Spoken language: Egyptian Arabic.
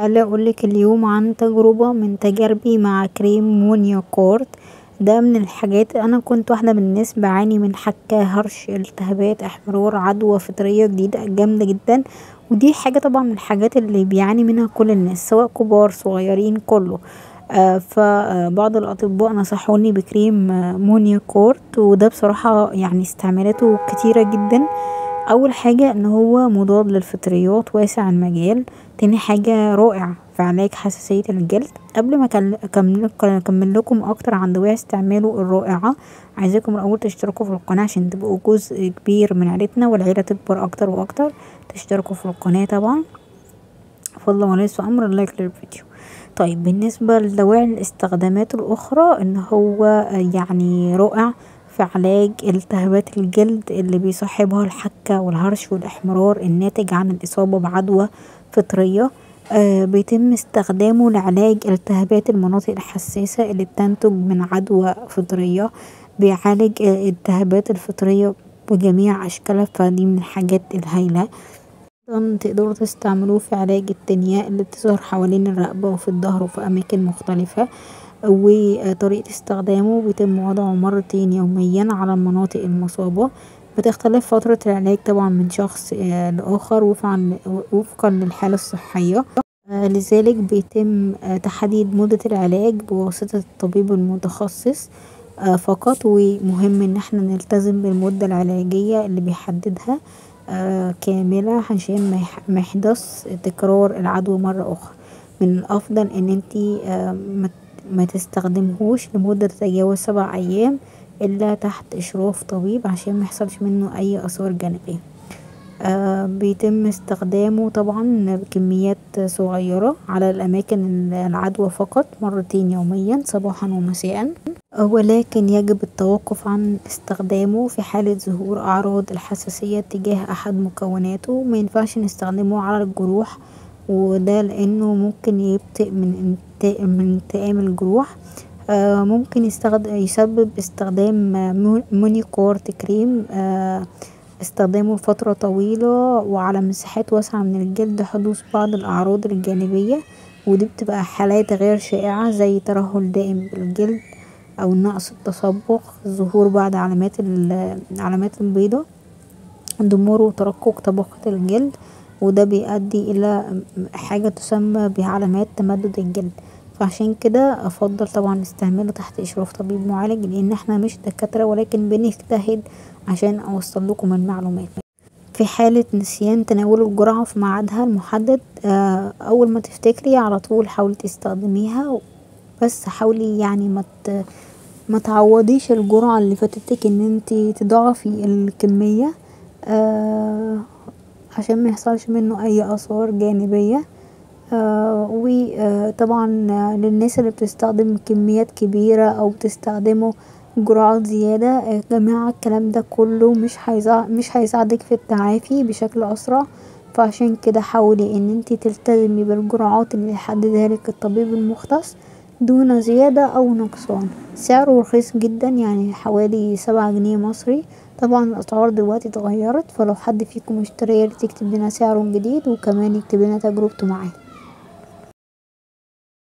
تعالي اقولك اليوم عن تجربة من تجاربي مع كريم مونيا كورت دا من الحاجات انا كنت واحدة من الناس بعاني من حكة هرش التهابات احمرار عدوى فطرية جديدة جامدة جدا ودي حاجة طبعا من الحاجات اللي بيعاني منها كل الناس سواء كبار صغيرين كله فبعض الأطباء نصحوني بكريم مونيا كورت ودا بصراحة يعني استعمالاته كتيرة جدا اول حاجة ان هو مضاد للفطريات واسع المجال تاني حاجة رائع في علاج حساسية الجلد قبل ما اكملكم اكتر عن دواعي استعماله الرائعة عايزاكم الاول تشتركوا في القناة عشان تبقوا جزء كبير من عيلتنا والعيلة تكبر اكتر واكتر تشتركوا في القناة طبعا فضل وليس امر لايك للفيديو طيب بالنسبة لدواعي الاستخدامات الاخرى ان هو يعني رائع في علاج التهابات الجلد اللي بيصاحبها الحكة والهرش والاحمرار الناتج عن الإصابة بعدوى فطرية بيتم استخدامه لعلاج التهابات المناطق الحساسة اللي بتنتج من عدوى فطرية بيعالج الالتهابات الفطرية بجميع أشكالها فدي من الحاجات الهايلة أيضا تقدروا تستعملوه في علاج التنياء اللي بتظهر حوالين الرقبة وفي الضهر وفي أماكن مختلفة وطريقة استخدامه بيتم وضعه مرتين يوميا على المناطق المصابة بتختلف فترة العلاج طبعا من شخص لآخر وفقا للحالة الصحية لذلك بيتم تحديد مدة العلاج بواسطة الطبيب المتخصص فقط ومهم ان احنا نلتزم بالمدة العلاجية اللي بيحددها كاملة عشان ميحدث تكرار العدوى مرة اخرى من الافضل ان انتي متستخدمهوش لمدة تتجاوز سبع ايام الا تحت اشراف طبيب عشان ميحصلش منه اي اثار جانبية بيتم استخدامه طبعا بكميات صغيرة على الأماكن العدوى فقط مرتين يوميا صباحا ومساء ولكن يجب التوقف عن استخدامه في حالة ظهور أعراض الحساسية تجاه أحد مكوناته مينفعش نستخدمه على الجروح وده لأنه ممكن يبطئ من من التئام الجروح ممكن يسبب استخدام مونيكورت كريم استخدامه لفترة طويلة وعلى مساحات واسعة من الجلد حدوث بعض الأعراض الجانبية ودي بتبقى حالات غير شائعة زي ترهل دائم بالجلد أو نقص التصبغ ظهور بعض علامات العلامات البيضا ضمور وترقق طبقة الجلد وده بيؤدي الى حاجة تسمى بعلامات تمدد الجلد فعشان كده افضل طبعا استعماله تحت اشراف طبيب معالج لان احنا مش دكاترة ولكن بنجتهد عشان اوصلكم المعلومات في حالة نسيان تناول الجرعة في ميعادها المحدد اول ما تفتكري على طول حاولي تستخدميها بس حاولي يعني مت متعوضيش الجرعة اللي فاتتك ان انتي تضاعفي الكمية عشان ميحصلش منه اي اثار جانبية وطبعا للناس اللي بتستخدم كميات كبيرة او بتستخدمه جرعات زيادة يا جماعة الكلام ده كله مش مش هيساعدك في التعافي بشكل اسرع فعشان كده حاولي ان انتي تلتزمي بالجرعات اللي يحددهالك الطبيب المختص دون زيادة او نقصان سعره رخيص جدا يعني حوالي سبعة جنيه مصري طبعا الاسعار دلوقتي اتغيرت فلو حد فيكم اشتراه ياريت يكتبلنا سعره الجديد وكمان يكتبلنا تجربته معاه